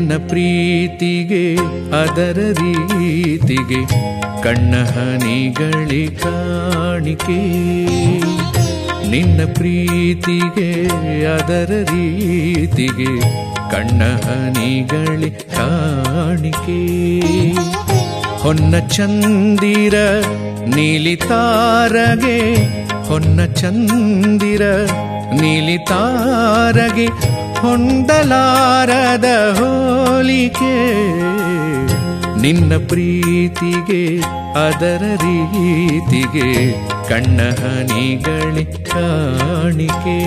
ನಿನ್ನ ಪ್ರೀತಿಗೆ ಅದರ ರೀತಿಗೆ ಕಣ್ಣ ಹನಿಗಳಿ ಕಾಣಿಕೆ ನಿನ್ನ ಪ್ರೀತಿಗೆ ಅದರ ರೀತಿಗೆ ಕಣ್ಣ ಹನಿಗಳಿ ಕಾಣಿಕೆ ಹೊನ್ನ ಚಂದಿರ ನೀಲಿ ತಾರಗೆ ಹೊನ್ನ ಚಂದಿರ ನೀಲಿ ತಾರಗೆ ಹೊಂದಲಾರದ ಹೋಲಿಕೆ ನಿನ್ನ ಪ್ರೀತಿಗೆ ಅದರ ರೀತಿಗೆ ಕಣ್ಣ ಹನಿಗಳಿ ಕಾಣಿಕೆ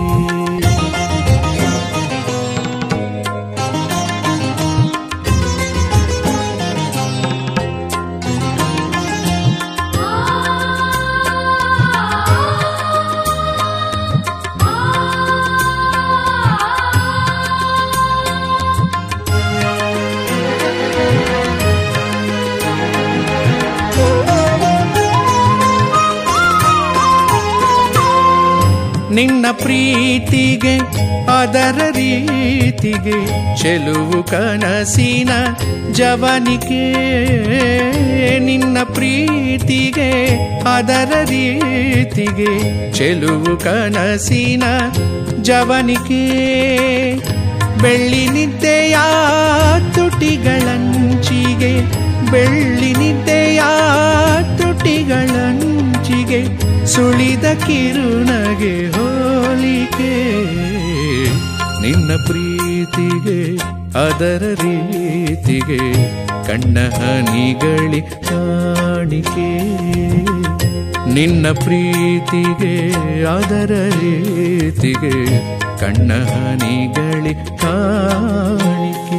ನಿನ್ನ ಪ್ರೀತಿಗೆ ಅದರ ರೀತಿಗೆ ಚೆಲುವು ಕನಸಿನ ಜವನಿಕೆ ನಿನ್ನ ಪ್ರೀತಿಗೆ ಅದರ ರೀತಿಗೆ ಚೆಲುವು ಕನಸಿನ ಜವನಿಕೆ ಬೆಳ್ಳಿ ನಿದ್ದೆಯ ತುಟಿಗಳಂಚಿಗೆ ಬೆಳ್ಳಿ ನಿದ್ದೆಯ ತುಟಿಗಳಂಚಿಗೆ ಸುಳಿದ ಕಿರುನಗೆ ಹೋಲಿಕೆ ನಿನ್ನ ಪ್ರೀತಿಗೆ ಅದರ ರೀತಿಗೆ ಕಣ್ಣ ಹನಿಗಳಿ ಕಾಣಿಕೆ ನಿನ್ನ ಪ್ರೀತಿಗೆ ಅದರ ರೀತಿಗೆ ಕಣ್ಣ ಹನಿಗಳಿ ಕಾಣಿಕೆ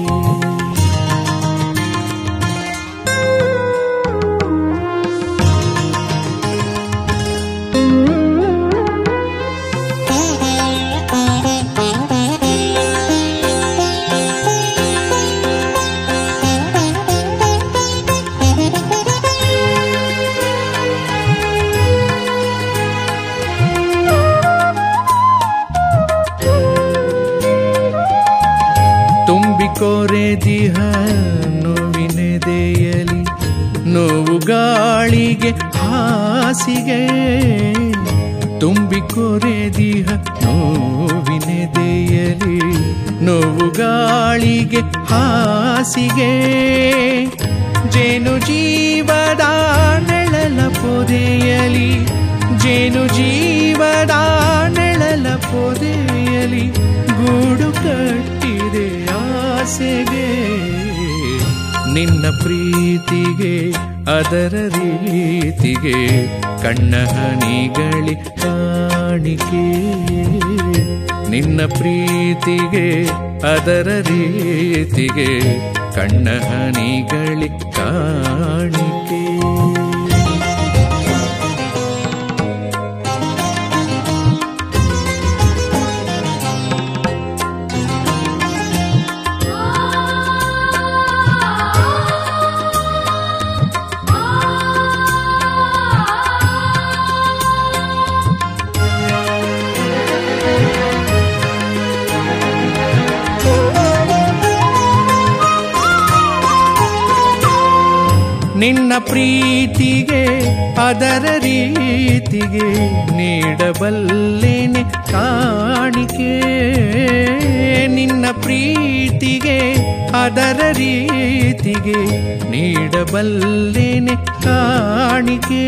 ತುಂಬಿಕೊರೆದಿಹ ನೋವಿನೆದೆಯಲಿ ನೋವು ಗಾಳಿಗೆ ಹಾಸಿಗೆ ತುಂಬಿಕೊರೆದಿಹ ನೋವಿನೆದೆಯಲಿ ನೋವು ಗಾಳಿಗೆ ಹಾಸಿಗೆ ಜೇನು ಜೀವದ ನೆಳಲ ಪೊದೆಯಲಿ ಜೇನು ಜೀವದ ನೆಳಲ ಪೊದೆಯಲಿ ಗೂಡು ಕಟ್ಟಿದೆ ಆಸೆಗೆ ನಿನ್ನ ಪ್ರೀತಿಗೆ ಅದರ ರೀತಿಗೆ ಕಣ್ಣ ಹನಿಗಳಿ ಕಾಣಿಕೆ ನಿನ್ನ ಪ್ರೀತಿಗೆ ಅದರ ರೀತಿಗೆ ಕಣ್ಣ ಹನಿಗಳಿ ಕಾಣಿಕೆ ನಿನ್ನ ಪ್ರೀತಿಗೆ ಅದರ ರೀತಿಗೆ ನೀಡಬಲ್ಲೇನೆ ಕಾಣಿಕೆ ನಿನ್ನ ಪ್ರೀತಿಗೆ ಅದರ ರೀತಿಗೆ ನೀಡಬಲ್ಲೇನೆ ಕಾಣಿಕೆ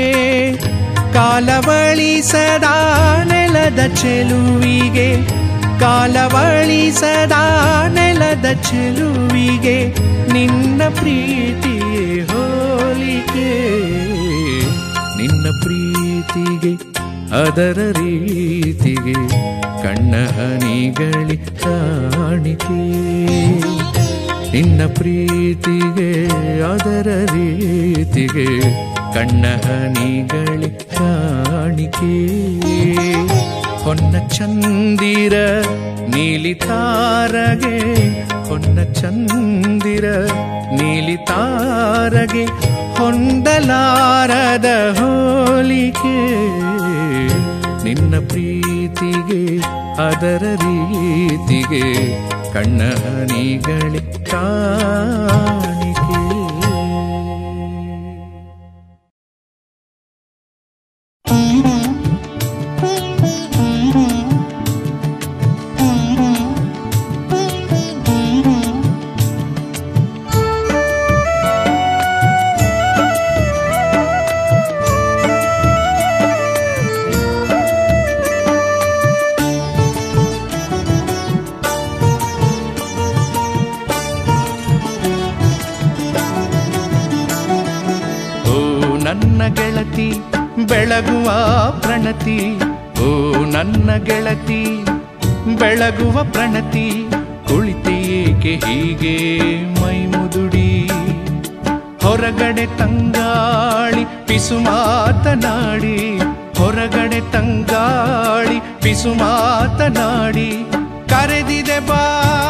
ಕಾಲವಳಿಸದ ನೆಲದ ಚೆಲುವಿಗೆ ಕಾಲವಳಿಸದ ನೆಲದ ಚೆಲುವಿಗೆ ನಿನ್ನ ಪ್ರೀತಿಯೇ ಹೋಲಿಕೆ ನಿನ್ನ ಪ್ರೀತಿಗೆ ಅದರ ರೀತಿಗೆ ಕಣ್ಣ ಹನಿಗಳಿ ಕಾಣಿಕೆ ನಿನ್ನ ಪ್ರೀತಿಗೆ ಅದರ ರೀತಿಗೆ ಕಣ್ಣ ಹನಿಗಳಿ ಕಾಣಿಕೆ ಹೊನ್ನ ಚಂದಿರ ನೀಲಿ ತಾರಗೆ ಹೊನ್ನ ಚಂದಿರ ನೀಲಿ ತಾರಗೆ ಹೊಂದಲಾರದ ಹೋಲಿಕೆ ನಿನ್ನ ಪ್ರೀತಿಗೆ ಅದರ ರೀತಿಗೆ ಕಣ್ಣನಿಗಳೇ ಕಾಣಿಕೆ ಓ ನನ್ನ ಗೆಳತಿ ಬೆಳಗುವ ಪ್ರಣತಿ ಓ ನನ್ನ ಗೆಳತಿ ಬೆಳಗುವ ಪ್ರಣತಿ ಕುಳಿತೇಕೆ ಹೀಗೆ ಮೈ ಮುದುಡಿ ಹೊರಗಡೆ ತಂಗಾಳಿ ಪಿಸು ಮಾತನಾಡಿ ಹೊರಗಡೆ ತಂಗಾಳಿ ಪಿಸು ಮಾತನಾಡಿ ಕರೆದಿದೆ ಬಾ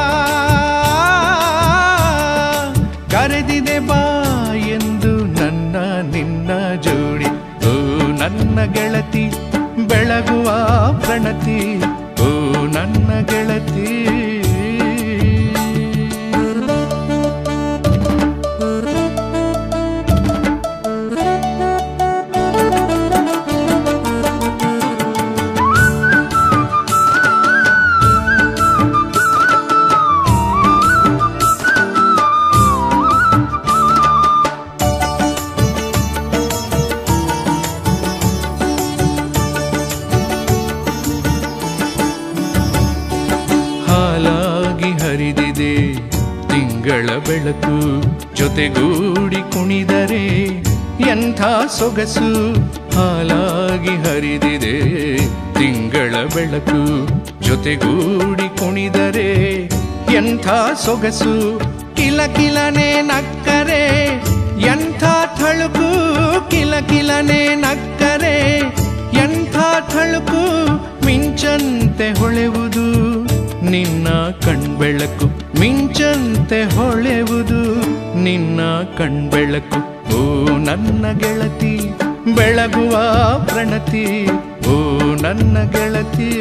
ಕರೆದಿದೆ ಬಾ ಎಂದು ನನ್ನ ನಿನ್ನ ಜೋಡಿ ಓ ನನ್ನ ಗೆಳತಿ ಬೆಳಗುವ ಪ್ರಣತಿ ಓ ನನ್ನ ಗೆಳತಿ ಹಾಲಾಗಿ ಹರಿದಿದೆ ತಿಂಗಳ ಬೆಳಕು ಜೊತೆಗೂಡಿ ಕುಣಿದರೆ ಎಂಥ ಸೊಗಸು ಹಾಲಾಗಿ ಹರಿದಿದೆ ತಿಂಗಳ ಬೆಳಕು ಜೊತೆಗೂಡಿ ಕುಣಿದರೆ ಎಂಥ ಸೊಗಸು ಕಿಲ ಕಿಲನೆ ನಕ್ಕರೆ ಎಂಥ ಥಳುಕು ಕಿಲ ಕಿಲನೆ ನಕ್ಕರೆ ಎಂಥ ಥಳುಕು ಮಿಂಚಂತೆ ಹೊಳೆವುದು ನಿನ್ನ ಕಣ್ಬೆಳಕು ಮಿಂಚಂತೆ ಹೊಳೆವುದು ನಿನ್ನ ಕಣ್ಬೆಳಕು ಓ ನನ್ನ ಗೆಳತಿ ಬೆಳಗುವ ಪ್ರಣತಿ ಓ ನನ್ನ ಗೆಳತಿ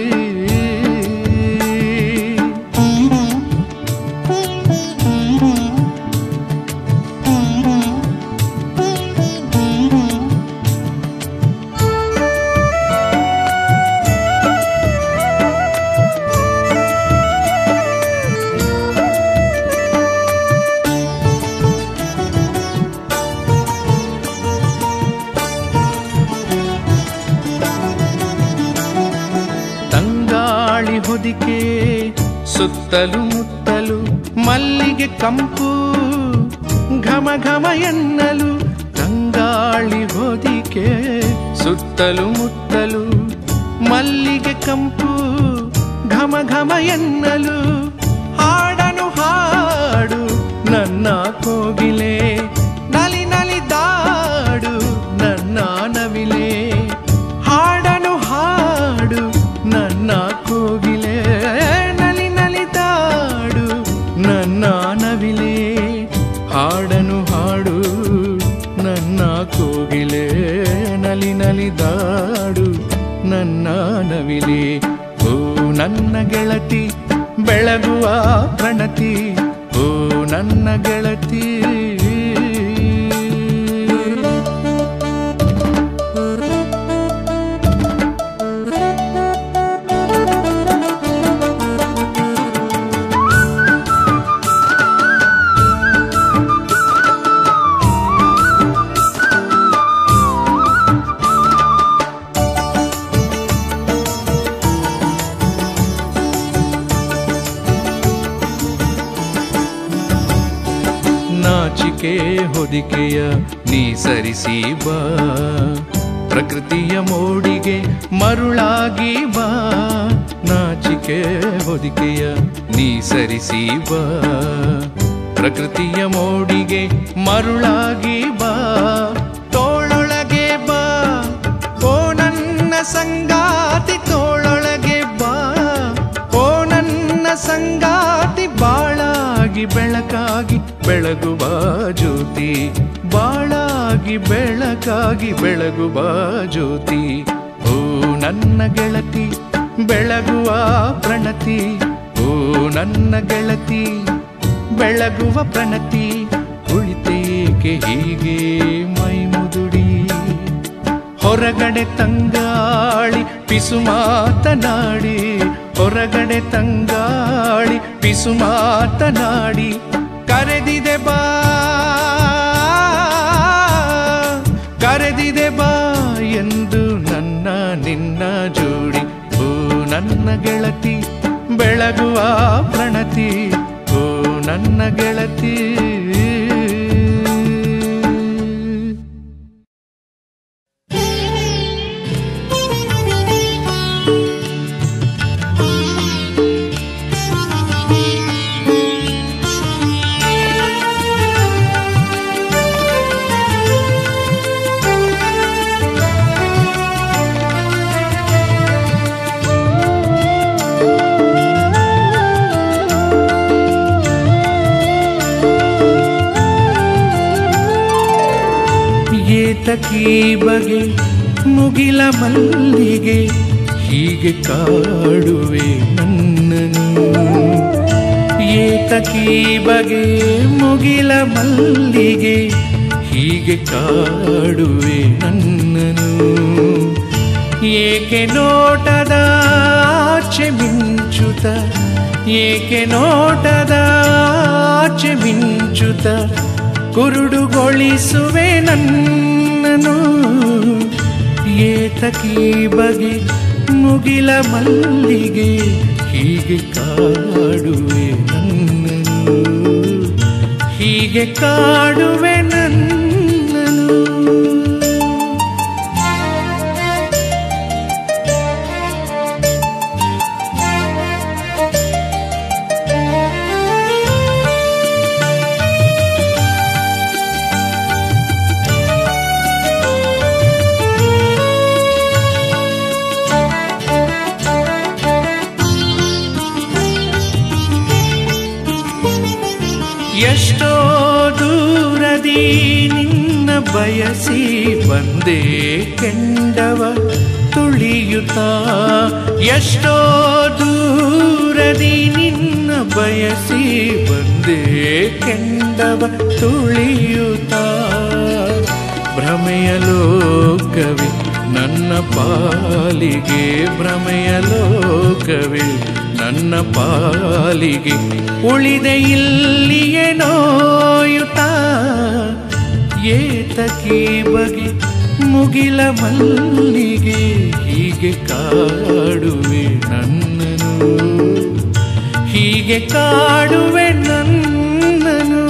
ತಂಗಾಳಿ ಹೊದಿಕೆ ಸುತ್ತಲು ಮುತ್ತಲು ಮಲ್ಲಿಗೆ ಕಂಪು ಘಮ ಘಮ ಎನ್ನಲು ತಂಗಾಳಿ ಹೊದಿಕೆ ಸುತ್ತಲು ಮುತ್ತಲು ಮಲ್ಲಿಗೆ ಕಂಪು ಘಮ ಘಮ ಎನ್ನಲು ಹಾಡನು ಹಾಡು ನನ್ನ ಕೋಗಿಲೆ ನಲಿ ನಲಿದಾಡು ನನ್ನ ನವಿಲೆ ಹಾಡನು ಹಾಡು ನನ್ನ ಕೋಗಿಲೆ ನಲಿ ನಲಿದಾಡು ನನ್ನ ನವಿಲೆ ಹಾಡನು ಹಾಡು ನನ್ನ ಕೋಗಿಲೆ ನಲಿ ನಲಿದಾಡು ನನ್ನ ನವಿಲೆ ಓ ನನ್ನ ಗೆಳತಿ ಬೆಳಗುವ ಪ್ರಣತಿ ಓ ನನ್ನ ಗೆಳತಿ ನಾಚಿಕೆ ಹೊದಿಕೆಯ ನೀ ಸರಿಸಿ ಬಾ ಪ್ರಕೃತಿಯ ಮೋಡಿಗೆ ಮರುಳಾಗಿ ಬಾ ನಾಚಿಕೆ ಹೊದಿಕೆಯ ನೀ ಸರಿಸಿ ಬಾ ಪ್ರಕೃತಿಯ ಮೋಡಿಗೆ ಮರುಳಾಗಿ ಬಾ ತೋಳೊಳಗೆ ಬಾ ಓ ನನ್ನ ಸಂಗಾತಿ ತೋಳೊಳಗೆ ಬಾ ಓ ನನ್ನ ಸಂಗಾತಿ ಬಾಳಾಗಿ ಬೆಳಕಾಗಿ ಬೆಳಗುವ ಜ್ಯೋತಿ ಬಾಳಾಗಿ ಬೆಳಕಾಗಿ ಬೆಳಗುವ ಜ್ಯೋತಿ ಓ ನನ್ನ ಗೆಳತಿ ಬೆಳಗುವ ಪ್ರಣತಿ ಓ ನನ್ನ ಗೆಳತಿ ಬೆಳಗುವ ಪ್ರಣತಿ ಕುಳಿತೇಕೆ ಹೀಗೆ ಮೈ ಮುದುಡಿ ಹೊರಗಡೆ ತಂಗಾಳಿ ಪಿಸು ಮಾತನಾಡಿ ಹೊರಗಡೆ ತಂಗಾಳಿ ಪಿಸು ಮಾತನಾಡಿ ಕರೆದಿದೆ ಬಾ ಕರೆದಿದೆ ಬಾ ಎಂದು ನನ್ನ ನಿನ್ನ ಜೋಡಿ ಓ ನನ್ನ ಗೆಳತಿ ಬೆಳಗುವ ಪ್ರಣತಿ ಓ ನನ್ನ ಗೆಳತಿ ಏತಕೀ ಬಗೆ ಮುಗಿಲ ಮಲ್ಲಿಗೆ ಹೀಗೆ ಕಾಡುವೆ ನನ್ನನು ಏತಕೀ ಬಗೆ ಮುಗಿಲ ಮಲ್ಲಿಗೆ ಹೀಗೆ ಕಾಡುವೆ ನನ್ನನು ಏಕೆ ನೋಟದ ಆಚೆ ಮಿಂಚುತ ಏಕೆ ನೋಟದ ಆಚೆ ಮಿಂಚುತ ಕುರುಡುಗೊಳಿಸುವೆ ನನ್ನನು ಏತಕೀ ಬಗೆ ಮುಗಿಲ ಮಲ್ಲಿಗೆ ಹೀಗೆ ಕಾಡುವೆ ನನ್ನನು ಹೀಗೆ ಕಾಡುವೆ ನನ್ನನು ಎಷ್ಟೋ ದೂರದಿ ನಿನ್ನ ಬಯಸಿ ಬಂದೆ ಕೆಂಡವ ತುಳಿಯುತ್ತ ಎಷ್ಟೋ ದೂರದಿ ನಿನ್ನ ಬಯಸಿ ಬಂದೆ ಕೆಂಡವ ತುಳಿಯುತ್ತ ಭ್ರಮೆಯ ಲೋಕವೇ ನನ್ನ ಪಾಲಿಗೆ ಭ್ರಮೆಯ ಲೋಕವೇ ನನ್ನ ಪಾಲಿಗೆ ಉಳಿದೆ ಇಲ್ಲಿಯೇ ನೋಯುತ್ತ ಏತಕಿ ಬಗೆ ಮುಗಿಲ ಮಲ್ಲಿಗೆ ಹೀಗೆ ಕಾಡುವೆ ನನ್ನನು ಹೀಗೆ ಕಾಡುವೆ ನನ್ನನು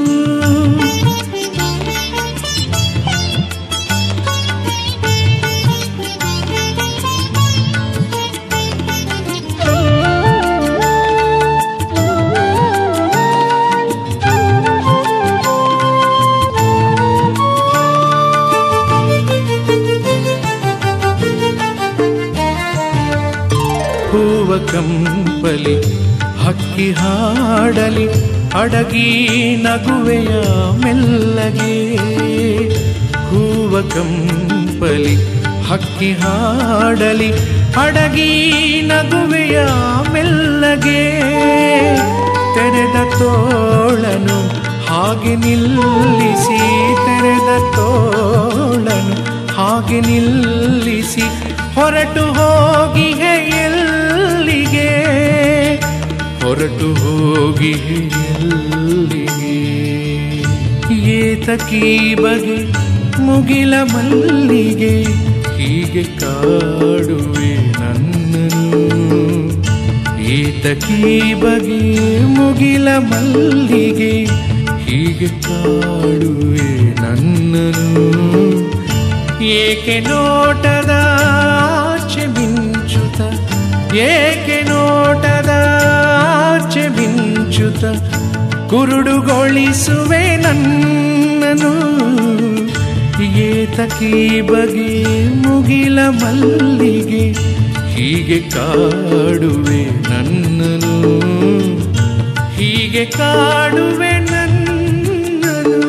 ಹೂವ ಕಂಪಲಿ ಹಕ್ಕಿ ಹಾಡಲಿ ಅಡಗಿ ನಗುವೆಯ ಮೆಲ್ಲಗೆ ಹೂವ ಕಂಪಲಿ ಹಕ್ಕಿ ಹಾಡಲಿ ಅಡಗಿ ನಗುವೆಯ ಮೆಲ್ಲಗೆ ತೆರೆದ ತೋಳನು ಹಾಗೆ ನಿಲ್ಲಿಸಿ ತೆರೆದ ತೋಳನು ಹಾಗೆ ನಿಲ್ಲಿಸಿ ಹೊರಟು ಹೋಗಿ ಎಲ್ಲಿಗೆ ಹೊರಟು ಹೋಗಿ ಎಲ್ಲಿಗೆ ಏತಕಿ ಬಗೆ ಮುಗಿಲ ಮಲ್ಲಿಗೆ ಹೀಗೆ ಕಾಡುವೆ ನನ್ನನು ಏತಕಿ ಬಗೆ ಮುಗಿಲ ಮಲ್ಲಿಗೆ ಹೀಗೆ ಕಾಡುವೆ ನನ್ನನು ಏಕೆ ನೋಟದ ಆಚೆ ಮಿಂಚುತ ಏಕೆ ನೋಟದ ಆಚೆ ಮಿಂಚುತ ಕುರುಡುಗೊಳಿಸುವೆ ನನ್ನನು ಏತಕಿ ಬಗೆ ಮುಗಿಲ ಮಲ್ಲಿಗೆ ಹೀಗೆ ಕಾಡುವೆ ನನ್ನನು ಹೀಗೆ ಕಾಡುವೆ ನನ್ನನು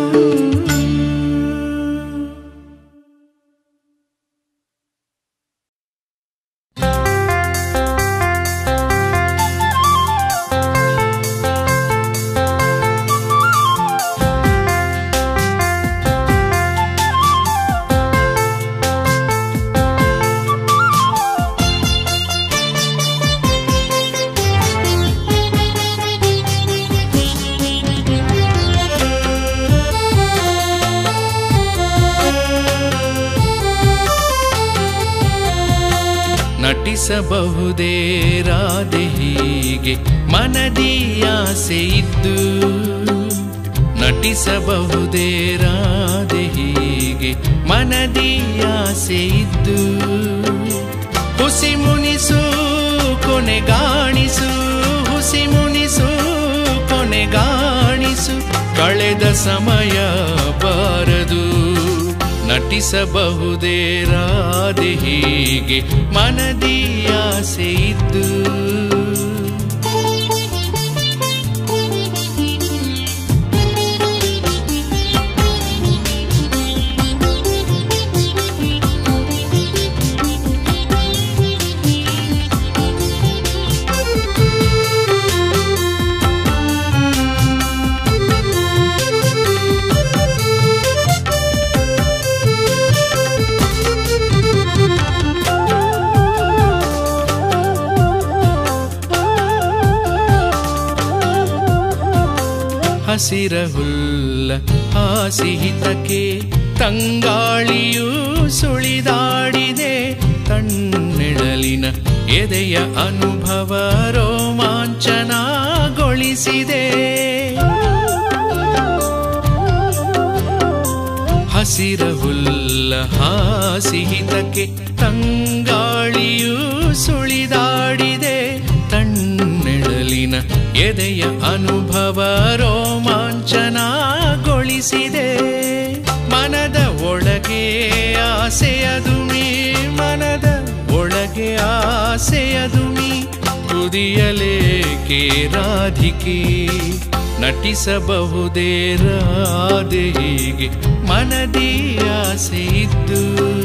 ನಟಿಸಬಹುದೇ ರಾಧೆ ಹೀಗೆ ಮನದಿ ಆಸೆ ಇದ್ದು ನಟಿಸಬಹುದೇ ರಾಧೆ ಹೀಗೆ ಮನದಿ ಆಸೆ ಇದ್ದು ಹುಸಿ ಮುನಿಸು ಕೊನೆಗಾಣಿಸು ಹುಸಿ ಮುನಿಸು ಕೊನೆಗಾಣಿಸು ಕಳೆದ ಸಮಯ ಬಾರದು ನಟಿಸಬಹುದೇ ರಾಧೆ ಹೀಗೆ ಮನದಿ ಆಸೆ ಇದ್ದು ಹಸಿರ ಹುಲ್ಲ ಹಾಸಿಹಿತಕ್ಕೆ ತಂಗಾಳಿಯೂ ಸುಳಿದಾಡಿದೆ ತಣ್ಣೆಳಲಿನ ಎದೆಯ ಅನುಭವ ರೋಮಾಂಚನಗೊಳಿಸಿದೆ ಹಸಿರ ಹುಲ್ಲ ಹಾಸಿಹಿತಕ್ಕೆ ತಂಗಾಳಿಯೂ ಸುಳಿದಾಡಿದೆ ತಣ್ಣೆಳಲಿನ ಎದೆಯ ಅನುಭವ ರೋಮಾಂಚನಗೊಳಿಸಿದೆ ಮನದ ಒಳಗೆ ಆಸೆಯದುಮಿ ಮನದ ಒಳಗೆ ಆಸೆಯದುಮಿ ತುದಿಯಲೇಕೆ ರಾಧಿಕೆ ನಟಿಸಬಹುದೇ ರಾಧೆ ಹೀಗೆ ಮನದಿ ಆಸೆ ಇದ್ದು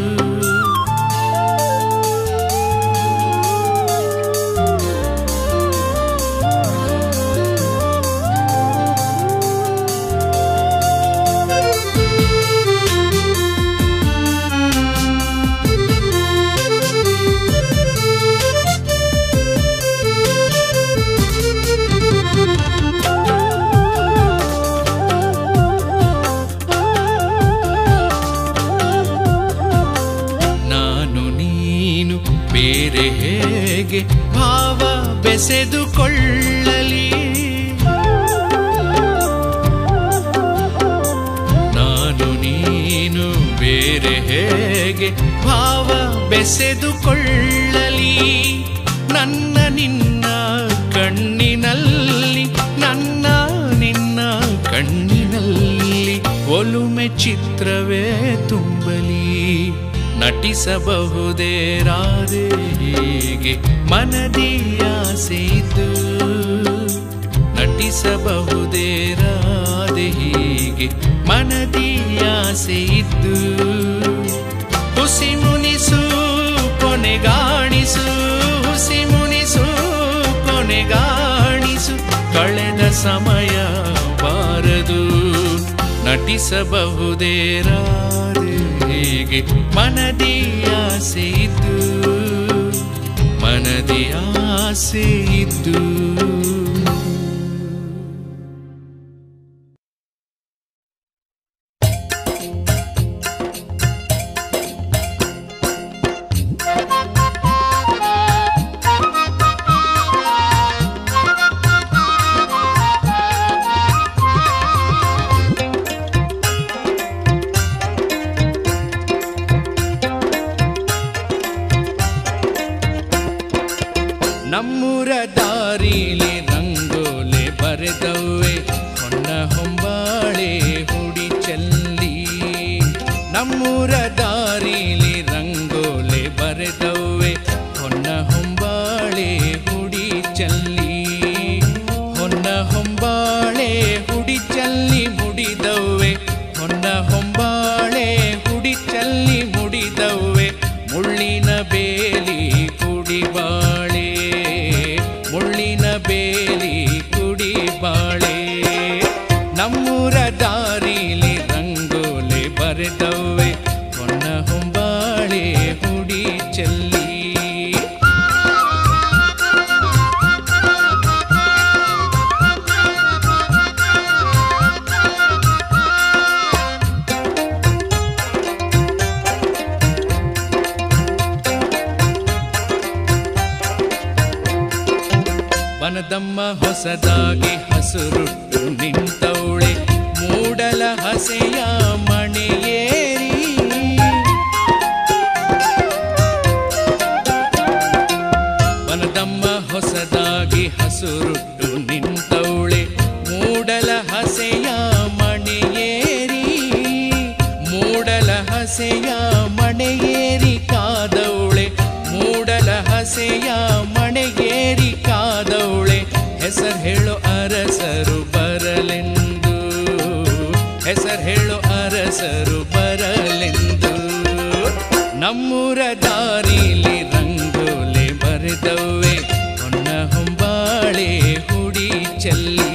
ನಾನು ನೀನು ಬೇರೆ ಹೇಗೆ ಭಾವ ಬೆಸೆದುಕೊಳ್ಳಲಿ ನಾನು ನೀನು ಬೇರೆ ಹೇಗೆ ಭಾವ ಬೆಸೆದುಕೊಳ್ಳಲಿ ನನ್ನ ನಿನ್ನ ಕಣ್ಣಿನಲ್ಲಿ ನನ್ನ ನಿನ್ನ ಕಣ್ಣಿನಲ್ಲಿ ಒಲುಮೆ ಚಿತ್ರವೇ ತುಂಬಲಿ ನಟಿಸಬಹುದೇ ರಾಧೆ ಹೀಗೆ ಮನದಿ ಆಸೆ ಇದ್ದು ನಟಿಸಬಹುದೇ ರಾಧೆ ಹೀಗೆ ಮನದಿ ಆಸೆ ಇದ್ದು ಹುಸಿ ಮುನಿಸು ಕೊನೆಗಾಣಿಸು ಹುಸಿ ಮುನಿಸು ಕೊನೆಗಾಣಿಸು ಕಳೆದ ಸಮಯ ಬಾರದು ನಟಿಸಬಹುದೇ ರಾಧೆ ಹೀಗೆ ಮನದಿ ಆಸೆ ಇದ್ದು ಮನದಿ ಆಸೆ ಇದ್ದು ನಮ್ಮೂರ ದಾರಿಲಿ ರಂಗೋಲೆ ಬರೆದವ್ವೆ ಹೊನ್ನ ಹೊಂಬಾಳೆ ಹುಡಿ ಚೆಲ್ಲಿ ನಮ್ಮೂರ ದಾರಿಲಿ ರಂಗೋಲೆ ಬರೆದವ್ವೆ ಹೊನ್ನ ಹೊಂಬಾಳೆ ಹುಡಿ ಚೆಲ್ಲಿ ಹೊನ್ನ ಹೊಂಬಾಳೆ ಹುಡಿ ಚೆಲ್ಲಿ ಮುಡಿದವ್ವೆ ಹೊನ್ನ ಹೊಂಬಾಳೆ ಹುಡಿ ಚೆಲ್ಲಿ ಮುಡಿದವ್ವೆ ಮುಳ್ಳಿನ ಬೇಲಿ ಕುಡಿಬಾಳೆ ಮುಳ್ಳಿನ ಬೇಲಿ ಕುಡಿಬಾಳೆ ನಮ್ಮೂರ ದಾರಿಲಿ ರಂಗೋಲೆ ಬರೆದವ್ವೆ ಹೊನ್ನ ಹೊಂಬಾಳೆ ಹುಡಿ ಚೆಲ್ಲಿ ವನದಮ್ಮ ಹೊಸದಾಗಿ ಹಸುರುಟ್ಟು ನಿಂತವಳೆ ಮೂಡಲ ಹಸೆಯ ಮಣೆಯೇರಿ ವನದಮ್ಮ ಹೊಸದಾಗಿ ಹಸುರುಟ್ಟು ನಿಂತವಳೆ ಮೂಡಲ ಹಸೆಯ ಮಣೆಯೇರಿ ಮೂಡಲ ಹಸೆಯ ಮಣೆಯೇರಿ ಕಾದವಳೆ ಮೂಡಲ ಹಸೆಯ ಮಣೆಯೇರಿ ಕಾದವಳೆ ಹೆಸರು ಹೇಳೋ ಅರಸರು ಬರಲೆಂದು ಹೆಸರು ಹೇಳೋ ಅರಸರು ಬರಲೆಂದು ನಮ್ಮೂರ ದಾರಿಲಿ ರಂಗೋಲೆ ಬರೆದವ್ವೆ ಹೊನ್ನ ಹೊಂಬಾಳೆ ಹುಡಿ ಚೆಲ್ಲಿ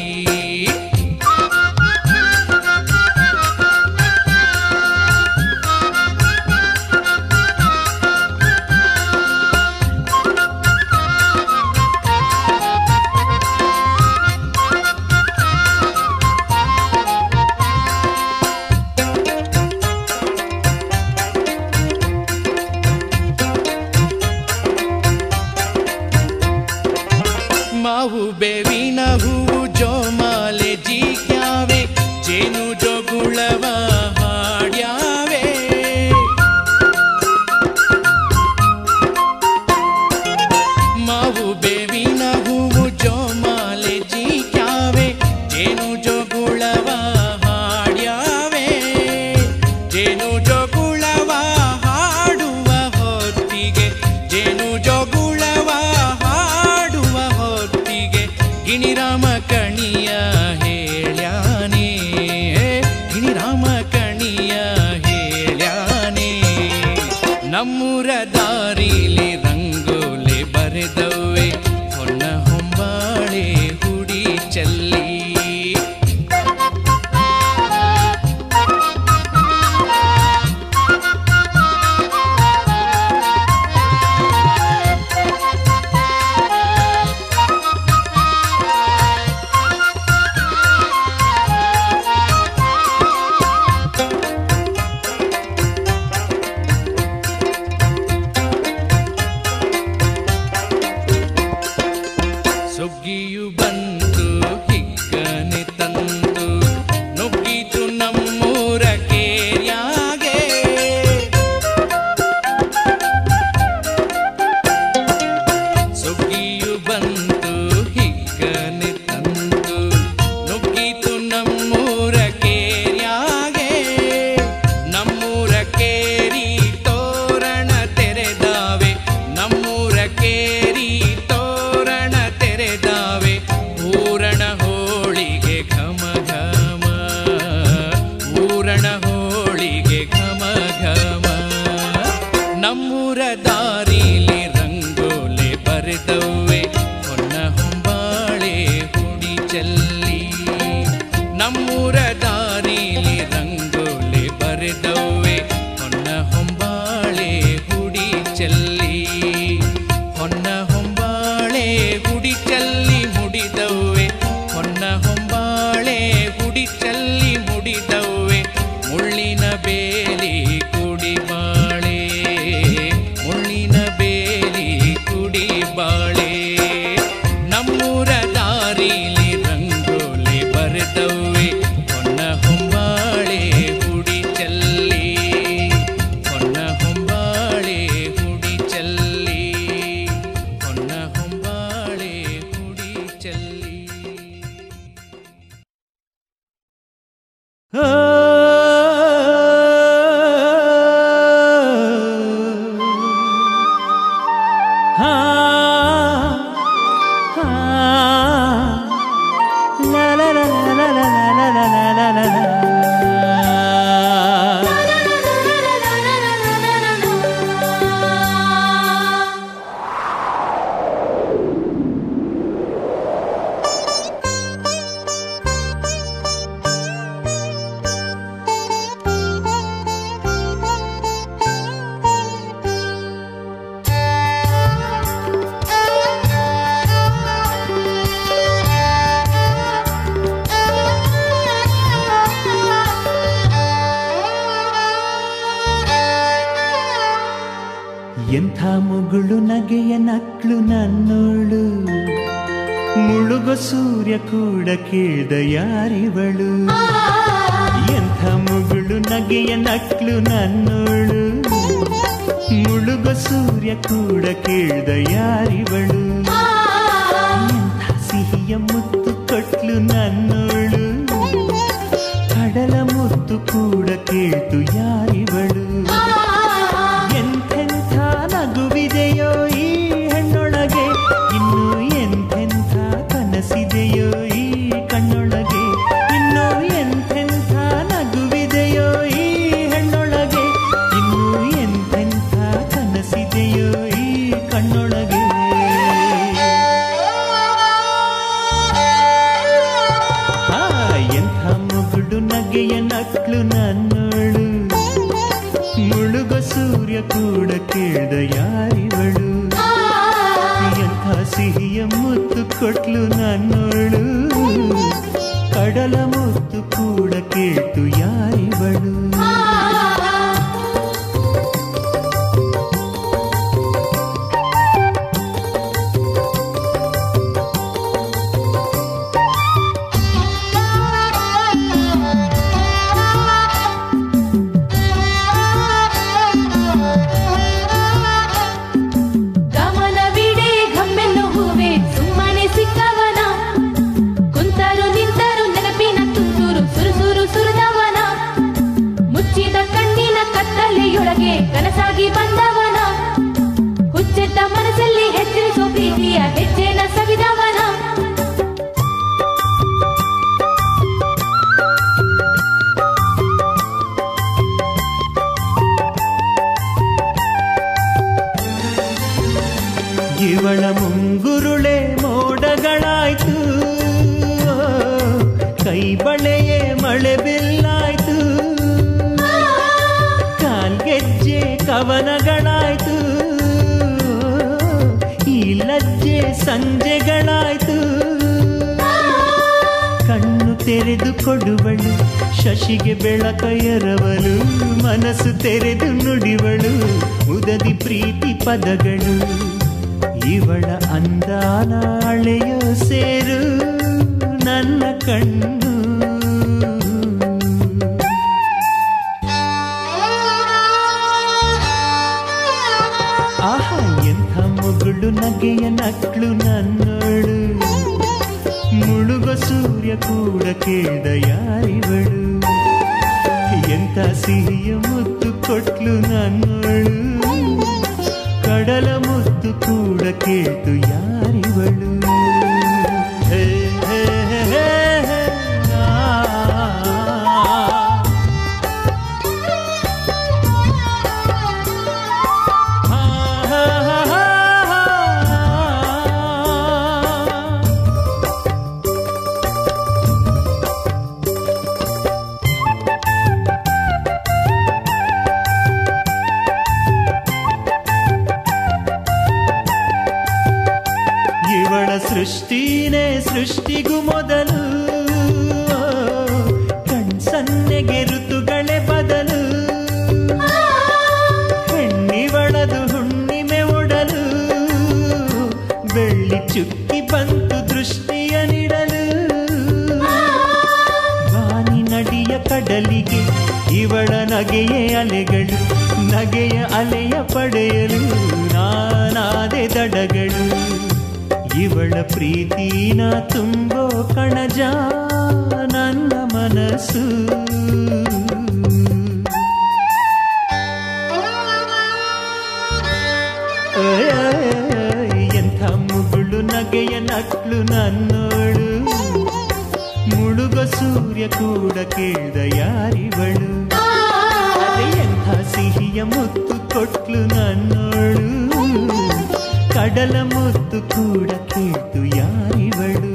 ಮಾವು ಬೇವಿನ ಹೂವು ಜೋಮಾಲೆ ಜೀಗ್ಯಾವೆ ಜೇನು ಜೋಗುಳವ ಹಾಡ್ಯಾವೆ ಮಾವು ಬೇವಿನ ಹೂವು ಜೋಮಾಲೆ ಜೀಗ್ಯಾವೆ ಜೇನು ಜೋಗುಳವ ಹಾಡ್ಯಾವೆ ಜೇನು ಜೋಗುಳವ ಹಾಡುವ ಹೊತ್ತಿಗೆ ಜೇನು ಜೋಗುಳವ ಹಾಡುವ ಹೊತ್ತಿಗೆ ಗಿಣಿರಾಮ ಕಣಿಯ ಹೇಳ್ಯಾನೆ ಗಿಣಿರಾಮ ಕಣಿಯ ಹೇಳ್ಯಾನೆ ನಮ್ಮೂರ ದಾರಿಲಿ ರಂಗೋಲೆ ಬರೆದವ್ವೆ ಹೊನ್ನ ಹೊಂಬಾಳೆ ಹುಡಿ ಚೆಲ್ಲಿ ಸುಗ್ಗಿಯು ಬಂತು ಹಿಗ್ಗನೆ ತಂತು ನುಗ್ಗಿತು ನಮ್ಮೂರ ಕೇರ್ಯಾಗೆ ಸುಗ್ಗಿಯು ಬಂತು ಹಿಗ್ಗನೆ ತಂತು ನುಗ್ಗಿತು ನಮ್ಮೂರ ಕೇರ್ಯಾಗೆ ನಮ್ಮೂರ ಕೇರಿ ತೋರಣ ತೆರೆದಾವೆ ನಮ್ಮೂರ ಕೇರಿ ತೋರಣ ತೆರೆದಾವೆ ಊರಣ ಹೋಳಿಗೆ ಘಮ ಘಮ ಊರಣ ಹೋಳಿಗೆ ಘಮ ಘಮ ನಮ್ಮೂರ ದಾರಿಲಿ ರಂಗೋಲೆ ಬರೆದವ್ವೆ ಹೊನ್ನ ಹೊಂಬಾಳೆ ಹುಡಿ ಚೆಲ್ಲಿ ನಮ್ಮೂರ ದಾರಿಲಿ ರಂಗೋಲೆ ಬರೆದವ್ವೆ ಹೊನ್ನ ಹೊಂಬಾಳೆ ಹುಡಿ ಚೆಲ್ಲಿ ಹೊನ್ನ ಹೊಂಬಾಳೆ ಹುಡಿ ಚೆಲ್ಲಿ ಮುಡಿದವ್ವೆ ಹೊನ್ನ ಹೊಂಬಾಳೆ ಹುಡಿ ಚೆಲ್ಲಿ ಮುಡಿದವ್ವೆ ಮುಳ್ಳಿನ ಬೇಲಿ ಕುಡಿ ಬಾಳೆ ಮುಳ್ಳಿನ ಬೇಲಿ ಕುಡಿ ಬಾಳೆ ನಮ್ಮೂರ ದಾರಿಲಿ ರಂಗೋಲಿ ಬರೆದವ್ವೆ ಹೊನ್ನ ಹೊಂಬಾಳೆ ಹುಡಿ ಚೆಲ್ಲಿ ಹೊನ್ನ ಹೊಂಬಾಳೆ ಹುಡಿ ಚೆಲ್ಲಿ ಹೊನ್ನ ಹೊಂಬಾಳೆ ಹುಡಿ ಚೆಲ್ಲಿ ಎಂಥ ಮುಗುಳು ನಗೆಯ ನಕ್ಳು ನನ್ನೋಳು ಮುಳುಗೋ ಸೂರ್ಯ ಕೂಡ ಕೇಳ್ದ ಯಾರಿವಳು ಎಂಥ ಮುಗುಳು ನಗೆಯ ನಕ್ಲು ನನ್ನೋಳು ಮುಳುಗೋ ಸೂರ್ಯ ಕೂಡ ಕೇಳ್ದ ಯಾರಿವಳು ಎಂಥ ಸಿಹಿಯ ಮುತ್ತು ಕೊಟ್ಲು ನನ್ನೋಳು ಕಡಲ ಮುತ್ತು ಕೂಡ ಕೇಳ್ತು ಯಾರಿವಳು ಎಂಥೆಂಥ ನಗುವಿದೆಯೋ ಈ ಹೆಣ್ಣೊಳಗೆ ಇನ್ನು ಎಂಥೆಂಥ ಕನಸಿದೆಯೋ ಈ ಕಣ್ಣೊಳಗೆ ಇನ್ನು ಎಂಥೆಂಥ ನಗುವಿದೆಯೋ ಈ ಹೆಣ್ಣೊಳಗೆ ಇನ್ನು ಎಂಥೆಂಥ ಕನಸಿದೆಯೋ ಈ ಕಣ್ಣೊಳಗೆ ಆ ಎಂಥ ಮುಗುಡು ನಗೆಯ ನಕ್ಲು ನನ್ನೋಳು ಮುಳುಗ ಸೂರ್ಯ ಕೂಡ ಕೇಳ್ದ ಯಾರಿವಳು ಎಂಥ ಸಿಹಿಯ ಮುತ್ತು ಕೊಟ್ಲು ನನ್ನೋಳು ಕಡಲ ಮುತ್ತು ಕೂಡ ಕೇಳ್ತು ಯಾರಿವಳು ಗಮನವಿಡೆ ಗಮ್ಮೆನ್ನು ಹೂವೆ ಸುಮ್ಮನೆ ಸಿಕ್ಕವನ ಕುಂತರು ನಿಂತರು ನೆನಪಿನ ತುಂತುರು ಸುರುಸುರು ಸುರಿದವನ ಮುಚ್ಚಿದ ಕಣ್ಣಿನ ಕತ್ತಲೆಯೊಳಗೆ ಕನಸಾಗಿ ಬಂದವನ ಹುಚ್ಚೆದ್ದ ಮನಸ್ಸಲ್ಲಿ ಹೆಚ್ಚಿನ ಪ್ರೀತಿಯ ಹೆಜ್ಜೆನ ಸವಿದವನ ಇವಳ ಮುಂಗುರುಳೆ ಮೋಡಗಳಾಯ್ತು ಕೈ ಬಳೆಯೇ ಮಳೆ ಬಿಲ್ಲಾಯ್ತು ಕಾಲ್ಗೆಜ್ಜೆ ಕವನಗಳಾಯ್ತು ಈ ಲಜ್ಜೆ ಸಂಜೆಗಳಾಯ್ತು ಕಣ್ಣು ತೆರೆದು ಕೊಡುವಳು ಶಶಿಗೆ ಬೆಳಕ ಎರವಲು ಮನಸ್ಸು ತೆರೆದು ನುಡಿವಳು ಉದದಿ ಪ್ರೀತಿ ಪದಗಳು ಇವಳ ಅಂದಾನ ಅಳೆಯೋ ಸೇರು ನನ್ನ ಕಣ್ಣು ಆಹಾ ಎಂಥ ಮುಗುಳು ನಗೆಯ ನಕ್ಳು ನನ್ನೋಳು ಮುಳುಗೋ ಸೂರ್ಯ ಕೂಡ ಕೇಳ್ದ ಯಾರಿವಳು ಎಂಥ ಸಿಹಿಯ ಮುತ್ತು ಕೊಟ್ಲು ನನ್ನೋಳು ಕಡಲ ಮುತ್ತು ಕೂಡ ಕೇಳ್ತು ಯಾರಿವಳು ಹೇ, ಹೇ, ಹೇ, ಹೇ, ಹೇ, ಆ. ಆ, ಆ, ಆ, ಆ, ಆ. ಇವಳ ಸೃಷ್ಟಿನೇ ಸೃಷ್ಟಿಗೂ ಮೊದಲು ಕಣ್ಸನ್ನೆಗೆ ಋತುಗಳೇ ಬದಲು ಹೆಣ್ಣಿವಳದು ಹುಣ್ಣಿಮೆ ಒಡಲು ಬೆಳ್ಳಿ ಚುಕ್ಕಿ ಬಂತು ದೃಷ್ಟಿಯ ನೀಡಲು ವಾನಿ ನಡಿಯ ಕಡಲಿಗೆ ಇವಳ ನಗೆಯೇ ಅಲೆಗಳು ನಗೆಯ ಅಲೆಯ ಪಡೆಯಲು ನಾನಾದೆ ದಡಗಳು ಇವಳ ಪ್ರೀತಿನ ತುಂಬೋ ಕಣಜ ನನ್ನ ಮನಸ್ಸು ಓಯ್ ಓಯ್ ಎಂಥ ಮುಗುಳು ನಗೆಯ ನಕ್ಲು ನನ್ನೋಳು ಮುಳುಗೋ ಸೂರ್ಯ ಕೂಡ ಕೇಳ್ದ ಯಾರಿವಳು ಅದೇ ಎಂಥ ಸಿಹಿಯ ಮುತ್ತು ಕೊಟ್ಲು ನನ್ನೋಳು ಕಡಲ ಮುತ್ತು ಕೂಡ ಕೇಳ್ತು ಯಾರಿವಳು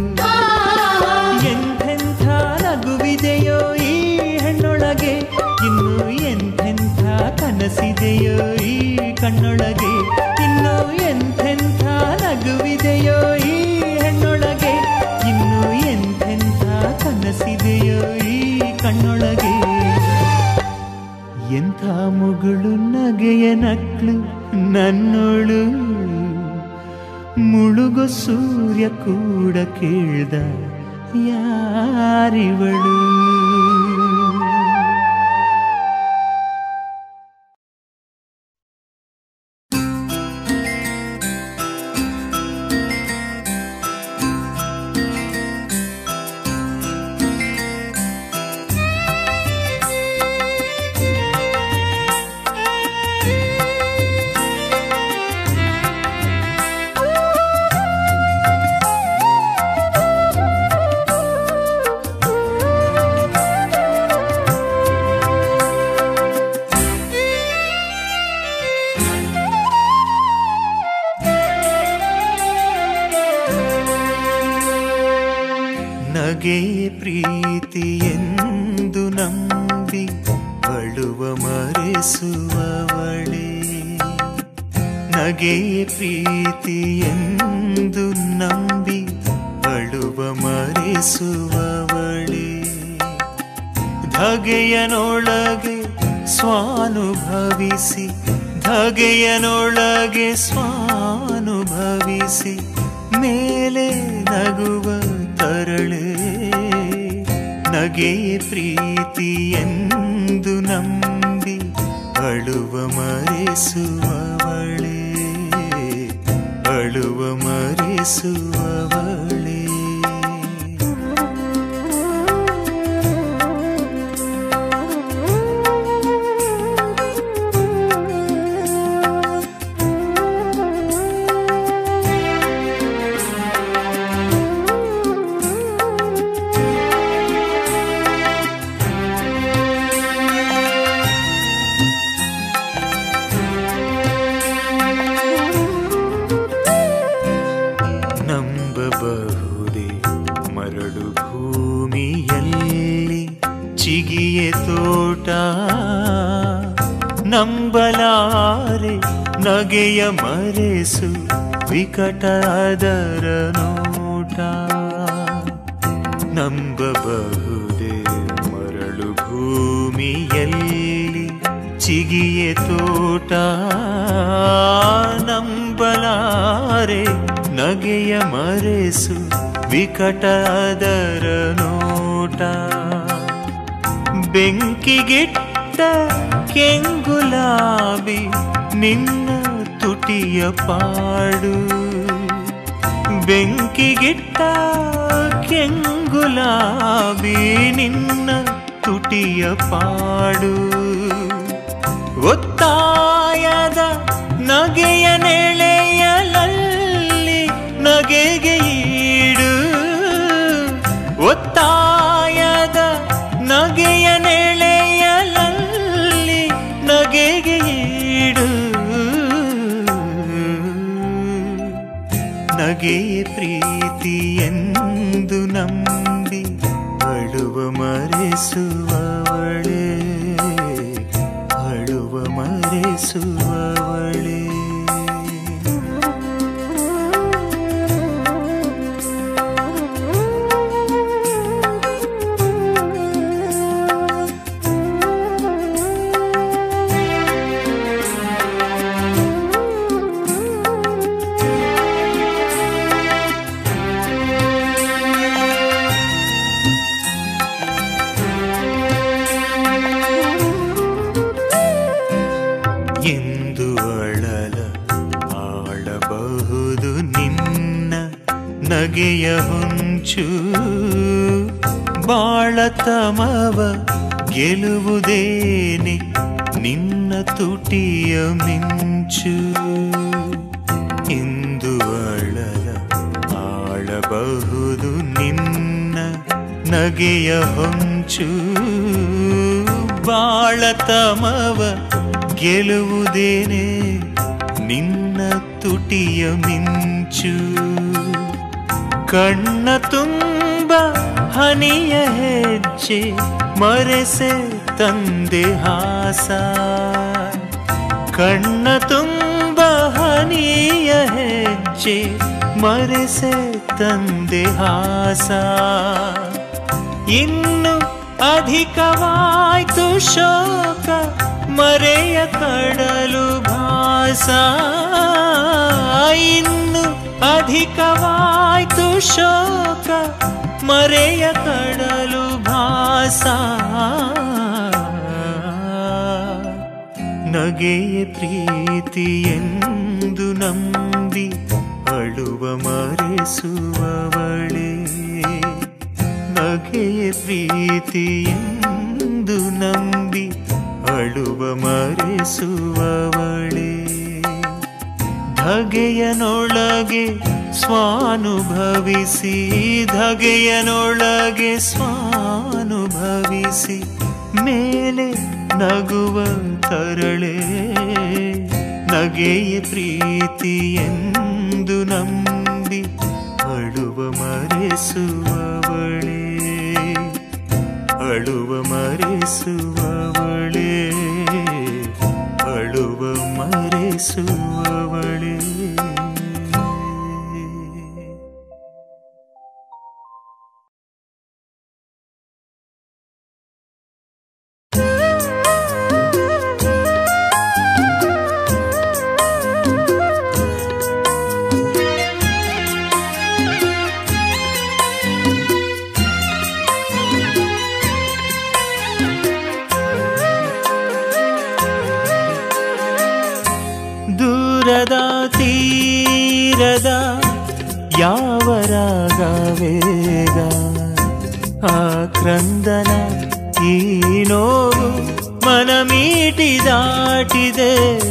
ಎಂಥೆಂಥ ನಗುವಿದೆಯೋ ಈ ಹೆಣ್ಣೊಳಗೆ ಇನ್ನು ಎಂಥೆಂಥ ಕನಸಿದೆಯೋ ಈ ಕಣ್ಣೊಳಗೆ ಇನ್ನು ಎಂಥೆಂಥ ನಗುವಿದೆಯೋ ಈ ಹೆಣ್ಣೊಳಗೆ ಇನ್ನು ಎಂಥೆಂಥ ಕನಸಿದೆಯೋ ಈ ಕಣ್ಣೊಳಗೆ ಎಂಥ ಮುಗುಳು ನಗೆಯ ನಕ್ಳು ನನ್ನೋಳು ಮುಳುಗು ಸೂರ್ಯ ಕೂಡ ಕೇಳ್ದ ಯಾರಿವಳು ನಗೆ ಪ್ರೀತಿ ಎಂದು ನಂಬಿ ಅಳುವ ಮರೆಸುವವಳೇ ನಗೆ ಪ್ರೀತಿ ಎಂದು ನಂಬಿ ಅಳುವ ಮರೆಸುವವಳೇ ಧಗೆಯನೊಳಗೆ ಸ್ವಾನುಭವಿಸಿ ಧಗೆಯನೊಳಗೆ ಸ್ವಾನುಭವಿಸಿ ಮೇಲೆ ನಗುವ ತರಳೆ ನಗೆ ಪ್ರೀತಿ ಎಂದು ನಂಬಿ ಅಳುವ ಮರೆಸುವವಳೇ ಅಳುವ ಮರೆಸುವವಳೇ ನಂಬಬಹುದೇ ಮರಳು ಭೂಮಿಯಲ್ಲಿ ಚಿಗಿಯೆ ತೋಟ ನಂಬಲಾರೆ ನಗೆಯ ಮರೆಸು ವಿಕಟದರ ನೋಟ ನಂಬಬಹುದೇ ಮರಳು ಭೂಮಿಯಲ್ಲಿ ಚಿಗಿಯೆ ತೋಟ ನಂಬಲಾರೆ ನಗೆಯ ಮರೆಸು ವಿಕಟದರ ನೋಟ ಬೆಂಕಿಗಿಟ್ಟ ಕೆಂಗುಲಾಬಿ ನಿನ್ನ ತುಟಿಯ ಪಾಡು ಬೆಂಕಿಗಿಟ್ಟ ಕೆಂಗುಲಾಬಿ ನಿನ್ನ ತುಟಿಯ ಪಾಡು ಒತ್ತಾಯದ ನಗೆಯ ನೆಳೆಯಲಲ್ಲಿ ನಗೆಗೆ ಈಡು ಒತ್ತಾಯದ ನಗೆಯ ನೆಳೆಯಲಲ್ಲಿ ನಗೆಗೆ ಈಡು ನಗೆ ಪ್ರೀತಿ ಎಂದು ನಂಬಿ ಅಳುವ ಮರೆಸುವವಳೇ ಅಳುವ ಮರೆಸುವವಳೇ ಎಂದು ಅಳಲ ಆಳಬಹುದು ನಿನ್ನ ನಗೆಯ ಹೊಂಚು ಬಾಳತಮವ ಗೆಲುವುದೇನೆ ನಿನ್ನ ತುಟಿಯ ಮಿಂಚು ಎಂದು ಅಳಲ ಆಳಬಹುದು ನಿನ್ನ ನಗೆಯ ಹೊಂಚು ಬಾಳತಮವ ಗೆಲುವುದೇನೆ ನಿನ್ನ ತುಟಿಯ ಮಿಂಚು ಕಣ್ಣ ತುಂಬ ಹನಿಯ ಹೆಜ್ಜೆ ಮರೆಸೆ ತಂದೆ ಹಾಸ ಕಣ್ಣ ತುಂಬ ಹನಿಯ ಹೆಜ್ಜೆ ಮರೆಸೆ ತಂದೆ ಹಾಸ ಇನ್ನು ಅಧಿಕವಾಯ್ತು ಶೋಕ ಮರೆಯ ಕಡಲು ಭಾಸ ಇನ್ನು ಅಧಿಕವಾಯ್ತು ಶೋಕ ಮರೆಯ ಕಡಲು ಭಾಸ ನಗೆಯ ಪ್ರೀತಿ ಎಂದು ನಂಬಿ ಅಳುವ ಮರೆಸುವವಳೇ ನಗೆಯ ಪ್ರೀತಿ ಎಂದು ನಂಬಿ ಅಳುವ ಮರೆಸುವವಳೇ ಧಗೆಯನೊಳಗೆ ಸ್ವಾನುಭವಿಸಿ ಧಗೆಯನೊಳಗೆ ಸ್ವಾನುಭವಿಸಿ ಮೇಲೆ ನಗುವ ತರಳೆ ನಗೆಯ ಪ್ರೀತಿ ಎಂದು ನಂಬಿ ಅಳುವ ಮರೆಸುವವಳೇ ಅಳುವ ಮರೆಸುವವಳೇ ಅಳುವ ಮರೆಸುವವಳೇ ದೂರದ ತೀರದ ಯಾವ ರಾಗ ವೇಗ ಆ ಕ್ರಂದನ ಈ ನೋವು ಮನ ಮೀಟಿ ದಾಟಿದೆ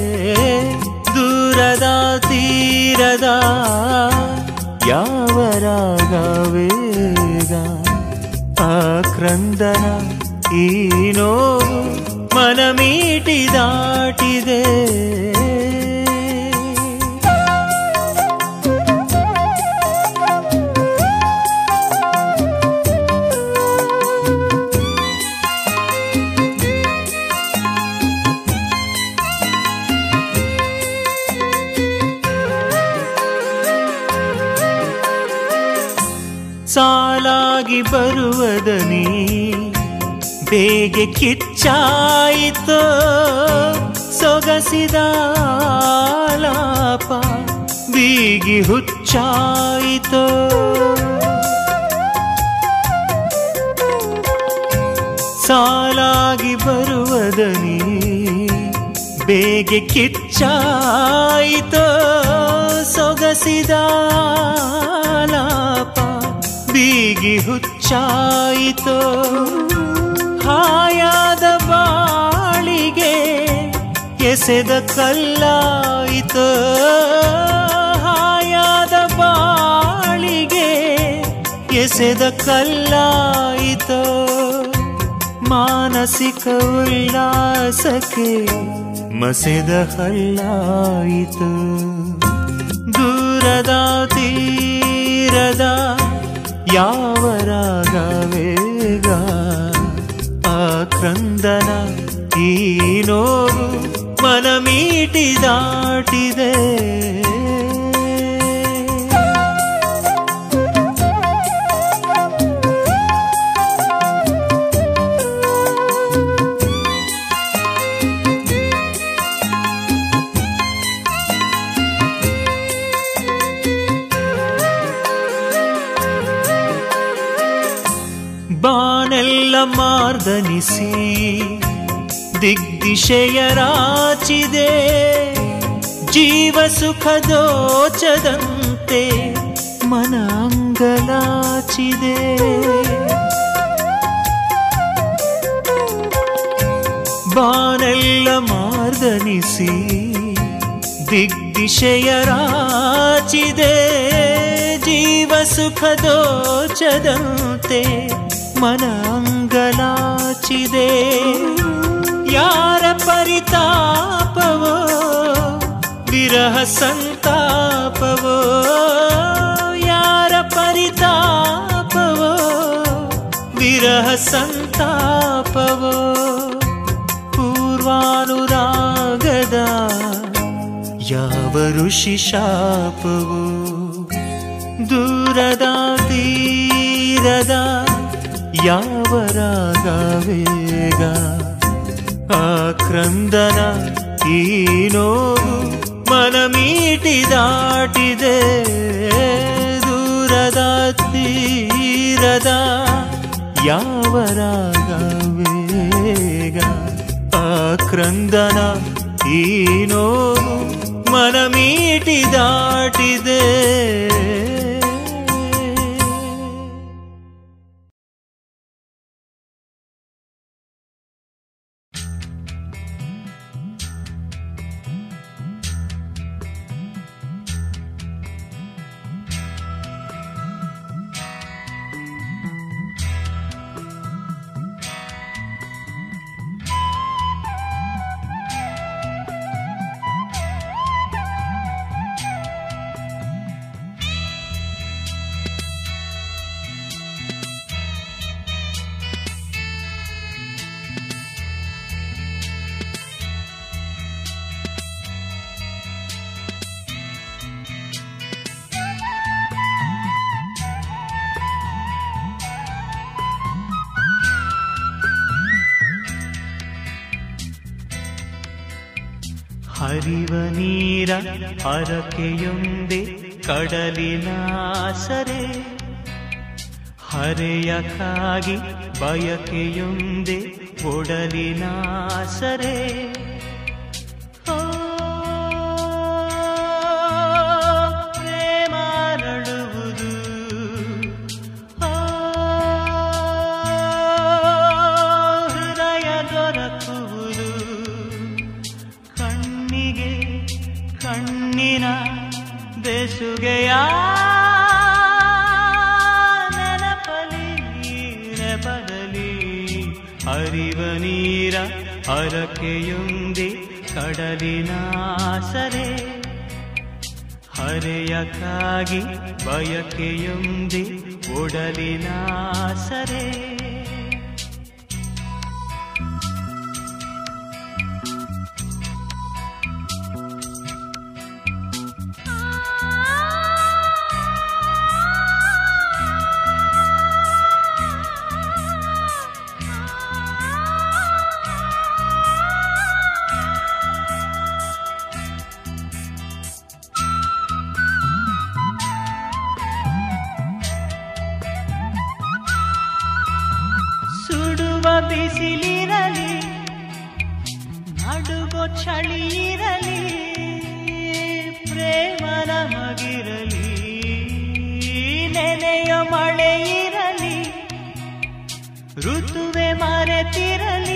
ದೂರದ ತೀರದ ಯಾವ ರಾಗ ವೇಗ ಆ ಕ್ರಂದನ ಈ ನೋವು ಮನ ಮೀಟಿ ದಾಟಿದೆ ಸಾಲಾಗಿ ಬರುವದನಿ ಬೇಗೆ ಕಿಚ್ಚಾಯಿತೋ ಸೊಗಸಿದ ಲಾಪ ಬೀಗಿ ಹುಚ್ಚಾಯಿತೋ ಸಾಲಾಗಿ ಬರುವದನಿ ಬೇಗೆ ಕಿಚ್ಚಾಯಿತೋ ಸೊಗಸಿದ ಲಾಪ ಬೀಗಿ ಹುಚ್ಚಾಯಿತೋ ಹಾಯಾದ ಬಾಳಿಗೆ ಎಸೆದ ಕಲ್ಲಾಯಿತೋ ಹಾಯಾದ ಬಾಳಿಗೆ ಎಸೆದ ಕಲ್ಲಾಯಿತೋ ಮಾನಸಿಕ ಉಲ್ಲಾಸಕ್ಕೆ ಮಸೆದ ಹಲ್ಲಾಯಿತು ದೂರದ ತೀರದ ಯಾವ ರಾಗ ವೇಗ ಆ ಕ್ರಂದನ ಈ ನೋವು ಮನ ಮೀಟಿ ದಾಟಿದೆ ಬಾನೆಲ್ಲ ಮಾರ್ದನಿಸಿ ದಿಗ್ದಿಶೆಯ ರಾಚಿದೆ ಜೀವ ಸುಖ ದೋಚದಂತೆ ಮನ ಅಂಗಲಾಚಿದೆ ಬಾನೆಲ್ಲ ಮಾರ್ದನಿಸಿ ದಿಗ್ದಿಶೆಯ ರಾಚಿದೆ ಜೀವ ಸುಖ ದೋಚದಂತೆ ಮನ ಅಂಗಲಾಚಿದೆ ಯಾರ ಪರಿತಾಪವೋ ವಿರಹ ಸಂತಾಪವೋ ಯಾರ ಪರಿತಾಪವೋ ವಿರಹ ಸಂತಾಪವೋ ಪೂರ್ವಾನುರಾಗದ ಯಾವ ಋಷಿ ಶಾಪವೋ ದೂರದ ತೀರದ ಯಾವ ರಾಗ ವೇಗ ಆ ಕ್ರಂದನ ಈ ನೋವು ಮನ ಮೀಟಿ ದಾಟಿದೆ ದೂರದ ತೀರದ ಯಾವ ರಾಗ ವೇಗ ಆ ಕ್ರಂದನ ಈ ನೋವು ಮನ ಮೀಟಿ ದಾಟಿದೆ ಹರಿವ ನೀರ ಹರಕೆಯೊಂದೆ ಕಡಲಿನ ಸರೆ ಹರೆಯಕ್ಕಾಗಿ ಬಯಕೆಯೊಂದೆ ಒಡಲಿನ ಸರೆ ಓ, ಪ್ರೇಮ ನಡುವುದು ಓ, ಹೃದಯ ದೊರಕುವುದು ಕಣ್ಣಿಗೆ ಕಣ್ಣಿನ ಬೆಸುಗೆಯ ನೆನಪಲಿ ನೆಪದಲ್ಲಿ ಹರಿವ ನೀರ ಹರಕೆಯೊಂದೆ ಕಡಲಿನ ಸರೆ ಹರೆಯಕ್ಕಾಗಿ ಬಯಕೆಯೊಂದೆ ಒಡಲಿನ ಸರೆ ಸುಡುವ ಬಿಸಿಲಿರಲಿ ನಡುಗೋ ಚಳಿ ಇರಲಿ ಪ್ರೇಮ ನಮಗಿರಲಿ ನೆನೆಯ ಮಳೆ ಇರಲಿ ಋತುವೆ ಮರೆತಿರಲಿ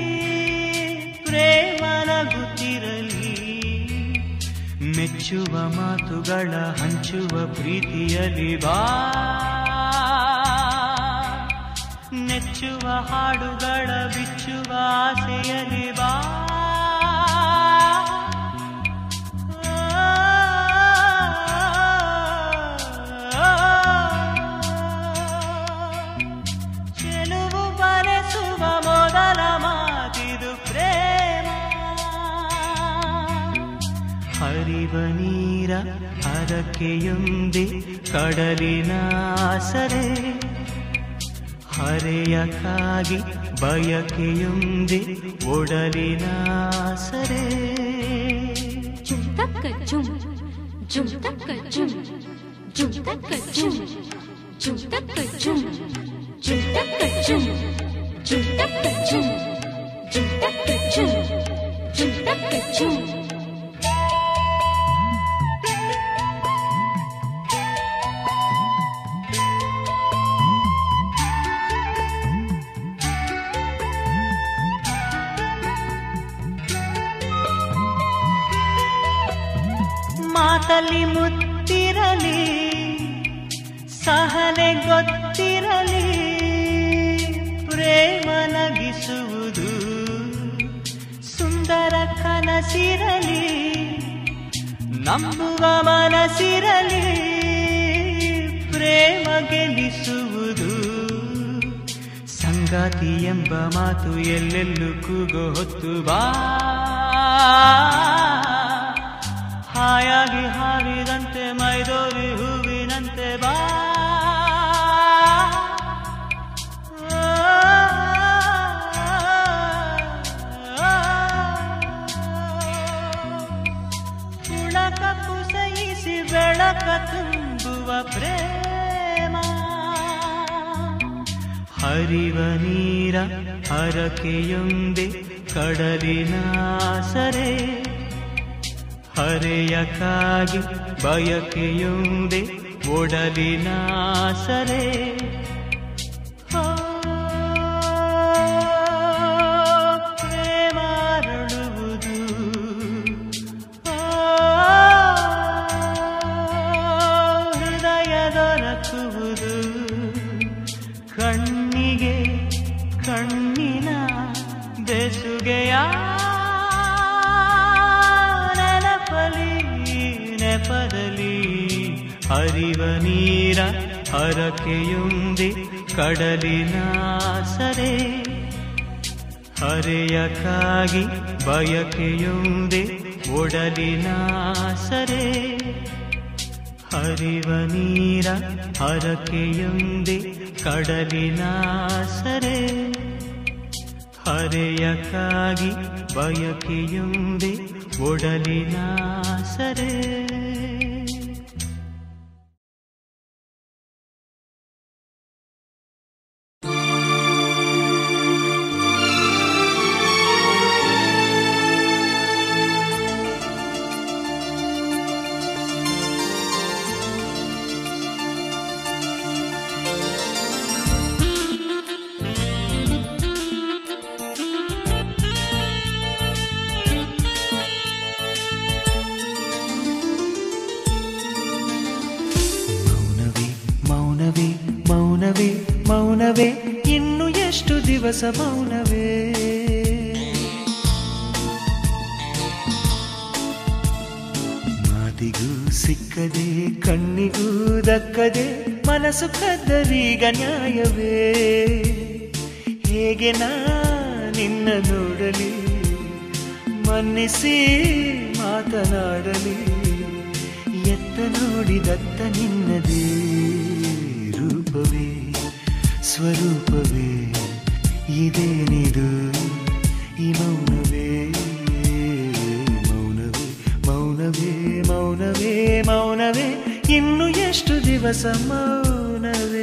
ಪ್ರೇಮ ನಗುತ್ತಿರಲಿ ಮೆಚ್ಚುವ ಮಾತುಗಳ ಹಂಚುವ ಪ್ರೀತಿಯಲ್ಲಿ ಬಾ ನೆಚ್ಚುವ ಹಾಡುಗಳ ಬಿಚ್ಚುವ ಆಸೆಯಲ್ಲಿ ಬಾ ಚೆಲುವು ಬರೆಸುವ ಮೊದಲ ಮಾತಿದು ಪ್ರೇಮ ಹರಿವ ನೀರ ಹರಕೆಯೊಂದೆ ಕಡಲಿನ ಸರೆ ಹರೆಯಕ್ಕಾಗಿ ಬಯಕೆಯೊಂದೆ ಒಡಲಿನ ಸರೆ ಜುಮ್ ತಕ್ಕ ಜುಮ್ ಜುಮ್ ತಕ್ಕ ಜುಮ್ ಜುಮ್ ತಕ್ಕ ಜುಮ್ ಜುಮ್ ತಕ್ಕ ಜುಮ್ ಜುಮ್ ತಕ್ಕ ಜುಮ್ ಜುಮ್ ತಕ್ಕ ಜುಮ್ ಜುಮ್ ತಕ್ಕ ಜುಮ್ ಜುಮ್ ತಕ್ಕ ಜುಮ್ ಮಾತಲ್ಲಿ ಮುತ್ತಿರಲಿ ಸಹನೆ ಗೊತ್ತಿರಲಿ ಪ್ರೇಮ ನಗಿಸುವುದು ಸುಂದರ ಕನಸಿರಲಿ ನಂಬುವ ಮನಸ್ಸಿರಲಿ ಪ್ರೇಮ ಗೆಲ್ಲಿಸುವುದು ಸಂಗಾತಿ ಎಂಬ ಮಾತು ಎಲ್ಲೆಲ್ಲೂ ಕೂಗೋ ಹೊತ್ತು ಬಾ ಹಾಯಾಗಿ ಹಾರಿದಂತೆ ಮೈದೋರಿ ಹೂವಿನಂತೆ ಬಾ ಹರಿವ ನೀರ ಹರಕೆಯೊಂದೆ ಕಡಲಿನ ಸರೆ ಹರೆಯಕ್ಕಾಗಿ ಬಯಕೆಯೊಂದೆ ಒಡಲಿನ ಸರೆ ಆ, ಪ್ರೇಮಾರಳುವುದು ಆ, ಹೃದಯ ದೊರಕುವುದು ಕಣ್ಣಿಗೆ ಕಣ್ಣಿನ ಬೆಸುಗೆಯ ನೆನಪಲಿ ನೆಪದಲ್ಲಿ ಹರಿವ ನೀರ ಹರಕೆಯೊಂದೆ ಕಡಲಿನ ಸರೆ ಹರೆಯಕ್ಕಾಗಿ ಬಯಕೆಯೊಂದೆ ಒಡಲಿನ ಸರೆ ಹರಿವ ನೀರ ಹರಕೆಯೊಂದೆ ಕಡಲಿನ ಸರೆ ಹರೆಯಕ್ಕಾಗಿ ಬಯಕೆಯೊಂದೆ ಒಡಲಿನ ಸರೆ ಮೌನವೇ ಮೌನವೇ ಮೌನವೇ ಮೌನವೇ ಇನ್ನು ಎಷ್ಟು ದಿವಸ ಮೌನವೇ ಮಾತಿಗೂ ಸಿಕ್ಕದೆ ಕಣ್ಣಿಗೂ ದಕ್ಕದೆ ಮನಸ್ಸು ಕದ್ದರೀಗ ನ್ಯಾಯವೇ ಹೇಗೆ ನಾ ನಿನ್ನ ನೋಡಲಿ ಮನ್ನಿಸಿ ಮಾತನಾಡಲಿ ಎತ್ತ ನೋಡಿದತ್ತ ನಿನ್ನದೇ ರೂಪವೇ ಸ್ವರೂಪವೇ ಇದೇನಿದು ಈ ಮೌನವೇ ಮೌನವೇ ಮೌನವೇ ಮೌನವೇ ಮೌನವೇ ಇನ್ನು ಎಷ್ಟು ದಿವಸ ಮೌನವೇ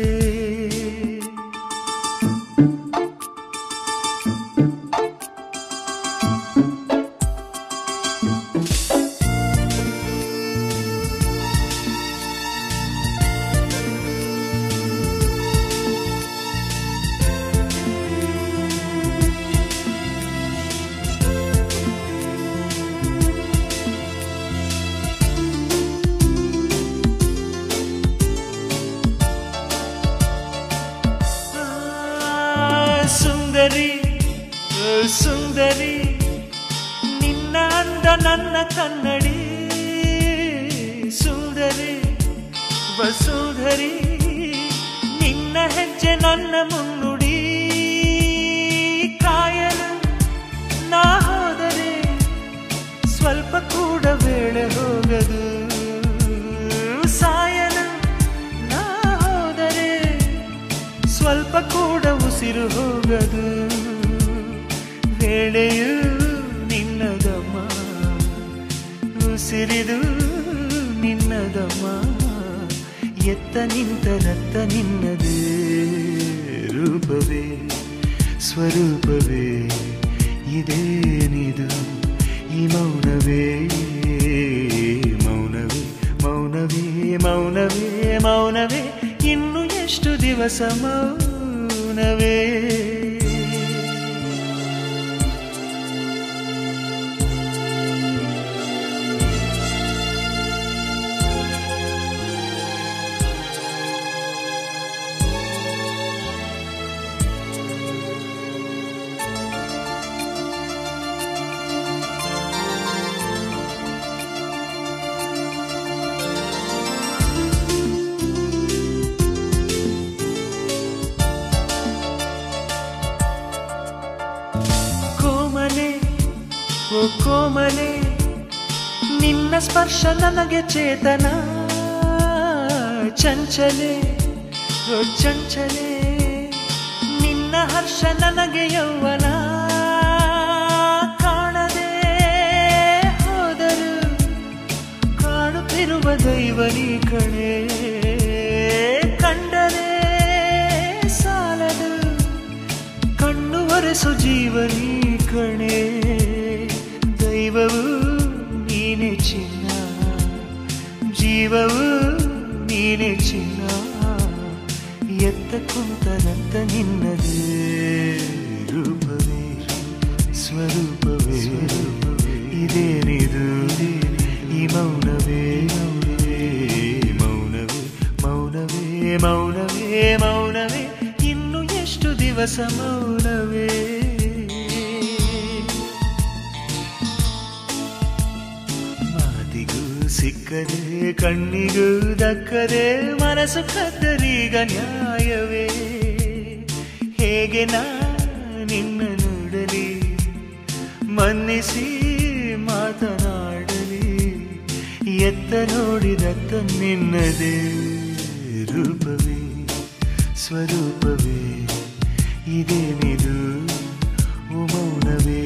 ಆ, ಸುಂದರಿ ಓ ಸುಂದರಿ ನಿನ್ನ ಅಂದ ನನ್ನ ಕನ್ನಡಿ ಸುಂದರಿ ವಸುಧರಿ ನಿನ್ನ ಹೆಜ್ಜೆ ನನ್ನ ಮುನ್ನುಡಿ ಕಾಯಲು ನಾ ಹೋದರೆ ಸ್ವಲ್ಪ ಕೂಡ ವೇಳೆ ಹೋಗದು ಸಾಯಲು ನಾ ಹೋದರೆ ಸ್ವಲ್ಪ ಕೂಡ ಉಸಿರು ಹೋಗದು ವೇಳೆಯು ನಿನ್ನದಮ್ಮ ಉಸಿರಿದು ನಿನ್ನದಮ್ಮ ಎತ್ತ ನಿಂತ ರತ್ತ ನಿನ್ನದೇ ರೂಪವೇ ಸ್ವರೂಪವೇ ಇದೇನಿದು ಈ ಮೌನವೇ ಮೌನವೇ ಮೌನವೇ ಮೌನವೇ ಮೌನವೇ ಇನ್ನು ಎಷ್ಟು ದಿವಸ ಮೌನವೇ ಕೋಮಲೆ ಓ ಕೋಮಲೆ ನಿನ್ನ ಸ್ಪರ್ಶ ನನಗೆ ಚೇತನ ಚಂಚಲೆ ಓ ಚಂಚಲೆ ನಿನ್ನ ಹರ್ಷ ನನಗೆ ಯೌವನ ಕಾಣದೆ ಹೋದರು ಕಾಣುತ್ತಿರುವ ದೈವನಿ ಕಣೆ ಕಂಡರೆ ಸಾಲದು ಮನಸ್ಸು ಜೀವನಿ ಕಣೆ ದೈವವು ನೀನೆ ಚಿನ್ನ ಜೀವವು ನೀನೆ ಚಿನ್ನ ಎತ್ತ ಕುಂತನಂತ ನಿನ್ನದೇ ರೂಪವೇ ಸ್ವರೂಪವೇ ಇದೇನಿದು ಈ ಮೌನವೇ ಮೌನವೇ ಮೌನವೇ ಮೌನವೇ ಮೌನವೇ ಇನ್ನು ಎಷ್ಟು ದಿವಸ ಮೌನವೇ ಮಾತಿಗೂ ಸಿಕ್ಕದೆ ಕಣ್ಣಿಗೂ ದಕ್ಕದೆ ಮನಸ್ಸು ಕದ್ದರೀಗ ನ್ಯಾಯವೇ ಹೇಗೆ ನಾ ನಿನ್ನ ನೋಡಲಿ ಮನ್ನಿಸಿ ಮಾತನಾಡಲಿ ಎತ್ತ ನೋಡಿದತ್ತ ನಿನ್ನದೇ ರೂಪವೇ ಸ್ವರೂಪವೇ ಇದೇನಿದು ಓ ಮೌನವೇ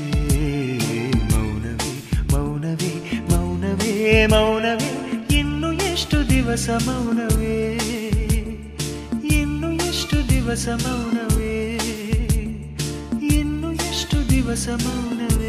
ಮೌನವೇ ಮೌನವೇ ಮೌನವೇ ಮೌನವೇ ಇನ್ನು ಎಷ್ಟು ದಿವಸ ಮೌನವೇ ಇನ್ನು ಎಷ್ಟು ದಿವಸ ಮೌನವೇ ಇನ್ನು ಎಷ್ಟು ದಿವಸ ಮೌನವೇ